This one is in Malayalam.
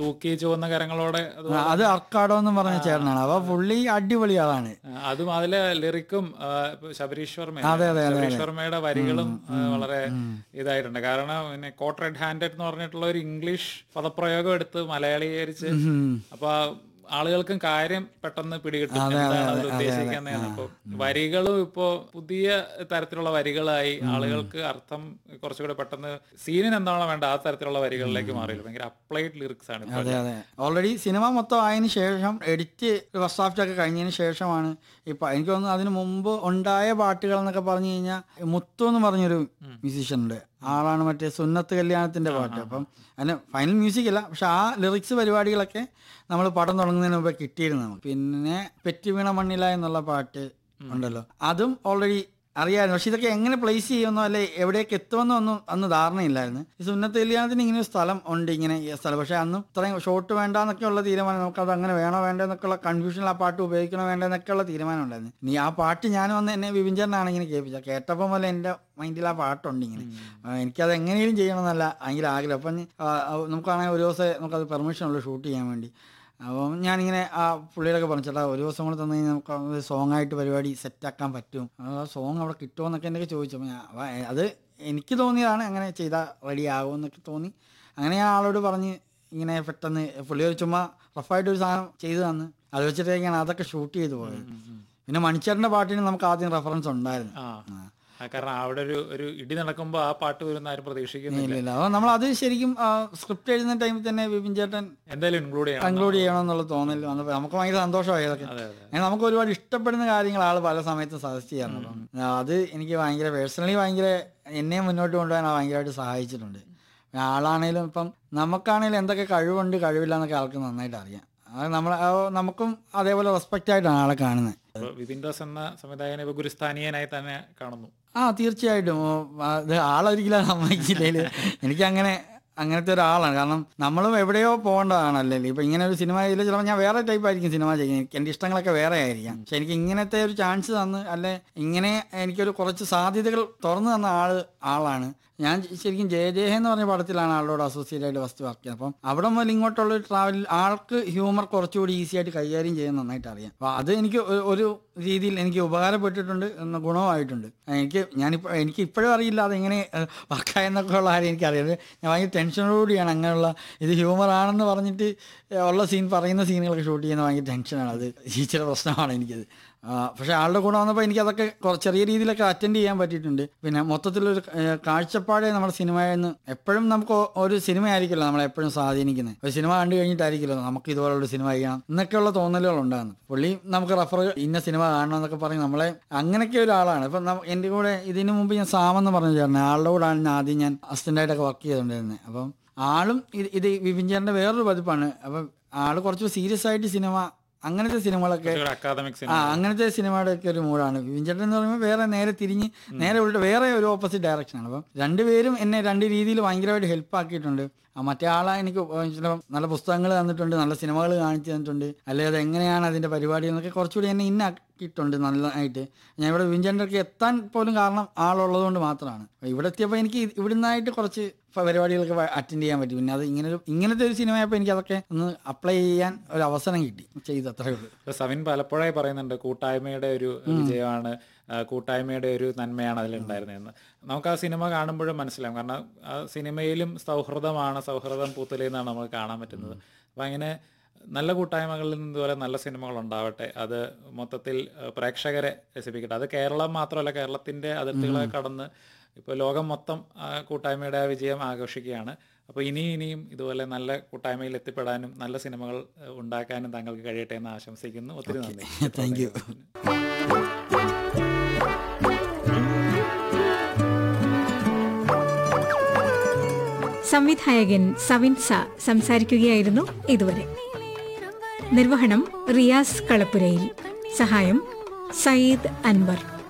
തൂക്കി ചുവന്ന കരങ്ങളോടെ അത് അത് അർക്കാടോ എന്ന് പറഞ്ഞ ചേട്ടനാണ് അപ്പൊ പുള്ളി അടിപൊളി ആളാണ് ആ, അതും അതിലെ ലിറിക്കും ആ, ഇപ്പൊ ശബരീഷ് വർമ്മ അതെ, അതെ, അതെ, ശബരീഷ് വർമ്മയുടെ വരികളും ആ, വളരെ ഇതായിട്ടുണ്ട് കാരണം പിന്നെ കോട്ട് റെഡ് ഹാൻഡഡ് എന്ന് പറഞ്ഞിട്ടുള്ള ഒരു ഇംഗ്ലീഷ് പദപ്രയോഗം എടുത്ത് മലയാളീകരിച്ച് അപ്പൊ ആ ആളുകൾക്കും കാര്യം പെട്ടെന്ന് പിടികിട്ടും എന്താണ് അതിൽ ഉദ്ദേശിക്കുന്നതെന്ന് അപ്പൊ വരികളും ഇപ്പോ പുതിയ തരത്തിലുള്ള വരികളായി ആളുകൾക്ക് അർത്ഥം കുറച്ചുകൂടെ പെട്ടെന്ന് സീനിന് എന്താണോ വേണ്ട ആ തരത്തിലുള്ള വരികളിലേക്ക് മാറിയില്ല ഭയങ്കര അപ്ലൈഡ് ലിറിക്സ് ആണ് ഇപ്പൊ അതെ അതെ ഓൾറെഡി സിനിമ മൊത്തം ആയതിനു ശേഷം എഡിറ്റ് ഫസ്റ്റ് ഡ്രാഫ്റ്റ് ഒക്കെ കഴിഞ്ഞതിന് ശേഷമാണ് ഇപ്പൊ എനിക്ക് തോന്നുന്നു അതിന് മുമ്പ് ഉണ്ടായ പാട്ടുകൾ എന്നൊക്കെ പറഞ്ഞു കഴിഞ്ഞാൽ മുത്തു എന്ന് പറഞ്ഞൊരു മ്യൂസീഷ്യൻ ഉണ്ട് ആളാണ് മറ്റേ സുന്നത്ത് കല്യാണത്തിന്റെ പാട്ട് അപ്പം അതിന് ഫൈനൽ മ്യൂസിക് അല്ല പക്ഷെ ആ ലിറിക്സ് പരിപാടികളൊക്കെ നമ്മൾ പടം തുടങ്ങുന്നതിന് മുമ്പ് കിട്ടിയിരുന്നു നമുക്ക് പിന്നെ പെറ്റി വീണ മണ്ണില എന്നുള്ള പാട്ട് ഉണ്ടല്ലോ അതും ഓൾറെഡി അറിയാമായിരുന്നു പക്ഷെ ഇതൊക്കെ എങ്ങനെ പ്ലേസ് ചെയ്യുമെന്നോ അല്ലെ എവിടേക്ക് എത്തുമെന്നോ ഒന്നും അന്ന് ധാരണയില്ലായിരുന്നു ഈ സുന്നത്ത് കല്യാണത്തിന് ഇങ്ങനെ ഒരു സ്ഥലം ഉണ്ട് ഇങ്ങനെ ഈ സ്ഥലം പക്ഷെ അന്ന് ഇത്രയും ഷോട്ട് വേണ്ട എന്നൊക്കെയുള്ള തീരുമാനം നമുക്ക് അത് അങ്ങനെ വേണോ വേണ്ടോ എന്നൊക്കെയുള്ള കൺഫ്യൂഷനിൽ ആ പാട്ട് ഉപയോഗിക്കണോ വേണ്ടോ എന്നൊക്കെയുള്ള തീരുമാനം ഉണ്ടായിരുന്നു നീ ആ പാട്ട് ഞാൻ വന്ന് എന്നെ വിപിഞ്ചറിനാണ് ഇങ്ങനെ കേൾപ്പിച്ചത് കേട്ടപ്പോൾ മുതൽ എൻ്റെ മൈൻഡിൽ ആ പാട്ടുണ്ട് ഇങ്ങനെ ആ, എനിക്കത് എങ്ങനെയും ചെയ്യണമെന്നല്ല ഭയങ്കര ആഗ്രഹം അപ്പം ആ, ആ, നമുക്കാണെങ്കിൽ ഒരു ദിവസം നമുക്കത് പെർമിഷൻ ഉള്ളൂ ഷൂട്ട് ചെയ്യാൻ വേണ്ടി അപ്പം ഞാനിങ്ങനെ ആ പുള്ളിയോടൊക്കെ പറഞ്ഞു ചേട്ടാ ഒരു ദിവസം കൂടെ തന്നു കഴിഞ്ഞാൽ നമുക്ക് ഒരു സോങ് ആയിട്ട് പരിപാടി സെറ്റാക്കാൻ പറ്റും ആ സോങ് അവിടെ കിട്ടുമോ എന്നൊക്കെ എന്നൊക്കെ ചോദിച്ചു അപ്പം ഞാൻ അപ്പൊ അത് എനിക്ക് തോന്നിയതാണ് അങ്ങനെ ചെയ്താൽ റെഡി ആകുമെന്നൊക്കെ തോന്നി അങ്ങനെ ഞാൻ ആളോട് പറഞ്ഞ് ഇങ്ങനെ പെട്ടെന്ന് പുള്ളി ഒരു ചുമ്മാ റഫായിട്ട് ഒരു സാധനം ചെയ്തു തന്ന് അത് വെച്ചിട്ടേക്കാണ് അതൊക്കെ ഷൂട്ട് ചെയ്തു പോയത് പിന്നെ മണിച്ചേട്ടൻ്റെ പാട്ടിന് നമുക്ക് ആദ്യം റെഫറൻസ് ഉണ്ടായിരുന്നു ആ ആ, കാരണം അവിടെ ഒരു ഒരു ഇടി നടക്കുമ്പോ ആ പാട്ട് വരുന്ന ആരും പ്രതീക്ഷിക്കുന്നില്ല ഇല്ല ഇല്ല അപ്പോൾ നമ്മൾ അത് ശരിക്കും സ്ക്രിപ്റ്റ് എഴുതുന്ന ടൈമിൽ തന്നെ വിപിൻ ചേട്ടൻ എന്തായാലും ഇൻക്ലൂഡ് ചെയ്യണം കൺക്ലൂഡ് ചെയ്യണമെന്നുള്ള തോന്നൽ വന്നപ്പോൾ നമുക്ക് ഭയങ്കര സന്തോഷമായി അതൊക്കെ അതെ അതെ അങ്ങനെ നമുക്ക് ഒരുപാട് ഇഷ്ടപ്പെടുന്ന കാര്യങ്ങൾ ആൾ പല സമയത്തും സജസ്റ്റ് ചെയ്യാറുണ്ട് അപ്പം ആ, അത് എനിക്ക് ഭയങ്കര പേഴ്സണലി ഭയങ്കര എന്നെ മുന്നോട്ട് കൊണ്ടുപോകാൻ ആ ഭയങ്കരമായിട്ട് സഹായിച്ചിട്ടുണ്ട് ആളാണേലും ഇപ്പം നമുക്കാണേലും എന്തൊക്കെ കഴിവുണ്ട് കഴിവില്ല എന്നൊക്കെ ആൾക്ക് നന്നായിട്ട് അറിയാം അത് നമ്മൾ ആ, നമുക്കും അതേപോലെ റെസ്പെക്റ്റ് ആയിട്ടാണ് ആളെ കാണുന്നത് അപ്പൊ വിപിൻ ദാസ് എന്ന സംവിധായകനെ ഇപ്പൊ ഗുരുസ്ഥാനീയനായി തന്നെ കാണുന്നു ആ തീർച്ചയായിട്ടും ഓ, അത് ആളൊരിക്കലും സമ്മതിക്കില്ലേല് എനിക്കങ്ങനെ അങ്ങനത്തെ ഒരാളാണ് കാരണം നമ്മളും എവിടെയോ പോകേണ്ടതാണല്ലേ ഇപ്പൊ ഇങ്ങനെ ഒരു സിനിമ ചെയ്തില്ല ചിലപ്പോൾ ഞാൻ വേറെ ടൈപ്പ് ആയിരിക്കും സിനിമ ചെയ്യുന്നത് എനിക്ക് എൻ്റെ ഇഷ്ടങ്ങളൊക്കെ വേറെ ആയിരിക്കാം പക്ഷെ എനിക്ക് ഇങ്ങനത്തെ ഒരു ചാൻസ് തന്ന് അല്ലെ ഇങ്ങനെ എനിക്കൊരു കുറച്ച് സാധ്യതകൾ തുറന്നു തന്ന ആള് ആളാണ് ഞാൻ ശരിക്കും ജയ ജയ എന്ന് പറഞ്ഞ പടത്തിലാണ് ആളോട് അസോസിയേറ്റ് ആയിട്ട് ഫസ്റ്റ് വർക്ക് ചെയ്യുന്നത് അപ്പം അവിടെ മുതൽ ഇങ്ങോട്ടുള്ള ഒരു ട്രാവൽ ആൾക്ക് ഹ്യൂമർ കുറച്ചുകൂടി ഈസി ആയിട്ട് കൈകാര്യം ചെയ്യാൻ നന്നായിട്ട് അറിയാം അപ്പോൾ അത് എനിക്ക് ഒ- ഒരു രീതിയിൽ എനിക്ക് ഉപകാരപ്പെട്ടിട്ടുണ്ട് എന്ന ഗുണമായിട്ടുണ്ട് എനിക്ക് ഞാനിപ്പോൾ എനിക്ക് ഇപ്പോഴും അറിയില്ല അതെങ്ങനെ വർക്കായെന്നൊക്കെ ഉള്ള കാര്യം എനിക്കറിയാം ഞാൻ ഭയങ്കര ടെൻഷനോടുകൂടിയാണ് അങ്ങനെയുള്ള ഇത് ഹ്യൂമർ ആണെന്ന് പറഞ്ഞിട്ട് ഉള്ള സീൻ പറയുന്ന സീനുകളൊക്കെ ഷൂട്ട് ചെയ്യുന്ന ഭയങ്കര ടെൻഷനാണ് അത് ഈച്ചിയുടെ പ്രശ്നമാണ് എനിക്കത് ആ, പക്ഷേ ആളുടെ കൂടെ വന്നപ്പോൾ എനിക്കതൊക്കെ കുറ- ചെറിയ രീതിയിലൊക്കെ അറ്റൻഡ് ചെയ്യാൻ പറ്റിയിട്ടുണ്ട് പിന്നെ മൊത്തത്തിലൊരു ഏഹ്, കാഴ്ചപ്പാടേ നമ്മുടെ സിനിമയിൽ നിന്ന് എപ്പോഴും നമുക്ക് ഒ- ഒരു സിനിമ ആയിരിക്കുമല്ലോ നമ്മളെ എപ്പോഴും സ്വാധീനിക്കുന്നത് ഒരു സിനിമ കണ്ടു കഴിഞ്ഞിട്ടായിരിക്കുമല്ലോ നമുക്ക് ഇതുപോലുള്ള സിനിമ ചെയ്യണം എന്നൊക്കെയുള്ള തോന്നലുകൾ ഉണ്ടാകുന്നു പുള്ളി നമുക്ക് റെഫർ ഇന്ന സിനിമ കാണണം എന്നൊക്കെ പറഞ്ഞ് നമ്മളെ അങ്ങനെയൊക്കെ ഒരാളാണ് ഇപ്പം നമ്മ- എൻ്റെ കൂടെ ഇതിനു മുമ്പ് ഞാൻ സാമെന്ന് പറഞ്ഞു ചേട്ടനെ ആളുടെ കൂടെ ആണ് ആദ്യം ഞാൻ അസിസ്റ്റൻ്റായിട്ടൊക്കെ വർക്ക് ചെയ്തുകൊണ്ടിരുന്നത് അപ്പം ആളും ഇത് ഇത് വിപിൻ ചേട്ടൻ്റെ വേറൊരു പതിപ്പാണ് അപ്പം ആള് കുറച്ച് സീരിയസ് ആയിട്ട് സിനിമ അങ്ങനത്തെ സിനിമകളൊക്കെ അക്കാദമിക് ആ സിനിമ അങ്ങനത്തെ സിനിമയുടെ ഒക്കെ ഒരു മൂഡാണ് വിഞ്ചേട്ടൻ എന്ന് പറയുമ്പോൾ വേറെ നേരെ തിരിഞ്ഞ് നേരെ ഉള്ള വേറെ ഒരു ഓപ്പോസിറ്റ് ഡയറക്ഷനാണ് അപ്പം രണ്ടുപേരും എന്നെ രണ്ട് രീതിയിൽ ഭയങ്കരമായിട്ട് ഹെൽപ്പ് ആക്കിയിട്ടുണ്ട് ആ മറ്റേ ആളെ എനിക്ക് ചിലപ്പം നല്ല പുസ്തകങ്ങൾ തന്നിട്ടുണ്ട് നല്ല സിനിമകൾ കാണിച്ചു തന്നിട്ടുണ്ട് അല്ലെങ്കിൽ അത് എങ്ങനെയാണ് അതിൻ്റെ പരിപാടി എന്നൊക്കെ കുറച്ചുകൂടി എന്നെ ഇന്നാക്കിയിട്ടുണ്ട് നല്ലതായിട്ട് ഞാൻ ഇവിടെ വിഞ്ചേട്ടനൊക്കെ എത്താൻ പോലും കാരണം ആളുള്ളത് കൊണ്ട് മാത്രമാണ് അപ്പോൾ ഇവിടെ എത്തിയപ്പോൾ എനിക്ക് ഇവിടുന്നായിട്ട് കുറച്ച് പ- പരിപാടികളൊക്കെ അറ്റൻഡ് ചെയ്യാൻ പറ്റി പിന്നെ അത് ഇങ്ങനെ ഒരു ഇങ്ങനത്തെ ഒരു സിനിമയപ്പോൾ എനിക്ക് അതൊക്കെ ഒന്ന് അപ്ലൈ ചെയ്യാൻ ഒരു അവസരം കിട്ടി ചെയ്തു അത്രേ ഉള്ളൂ ഇപ്പൊ സവിൻ പലപ്പോഴായി പറയുന്നുണ്ട് കൂട്ടായ്മയുടെ ഒരു വിജയമാണ് ആ, കൂട്ടായ്മയുടെ ഒരു നന്മയാണ് അതിലുണ്ടായിരുന്നതെന്ന് നമുക്ക് ആ സിനിമ കാണുമ്പോഴും മനസ്സിലാവും കാരണം ആ സിനിമയിലും സൗഹൃദമാണ് സൗഹൃദം പൂത്തലെന്നാണ് നമുക്ക് കാണാൻ പറ്റുന്നത് അപ്പൊ അങ്ങനെ നല്ല കൂട്ടായ്മകളിൽ നിന്ന് ഇതുപോലെ നല്ല സിനിമകൾ ഉണ്ടാവട്ടെ അത് മൊത്തത്തിൽ ആ, പ്രേക്ഷകരെ രസിപ്പിക്കട്ടെ അത് കേരളം മാത്രമല്ല കേരളത്തിന്റെ അതിർത്തികളെ കടന്ന് ഇപ്പോൾ ലോകം മൊത്തം ആ കൂട്ടായ്മയുടെ ആ വിജയം ആഘോഷിക്കുകയാണ് അപ്പോൾ ഇനി ഇനിയും ഇതുപോലെ നല്ല കൂട്ടായ്മയിൽ എത്തിപ്പെടാനും നല്ല സിനിമകൾ ആ, ഉണ്ടാക്കാനും താങ്കൾക്ക് കഴിയട്ടെ എന്ന് ആശംസിക്കുന്നു ഒത്തിരി നന്ദി താങ്ക് യു സംവിധായകൻ സവിൻ സ സംസാരിക്കുകയായിരുന്നു ഇതുവരെ നിർവഹണം റിയാസ് കളപ്പുരയിൽ സഹായം സയ്യിദ് അൻവർ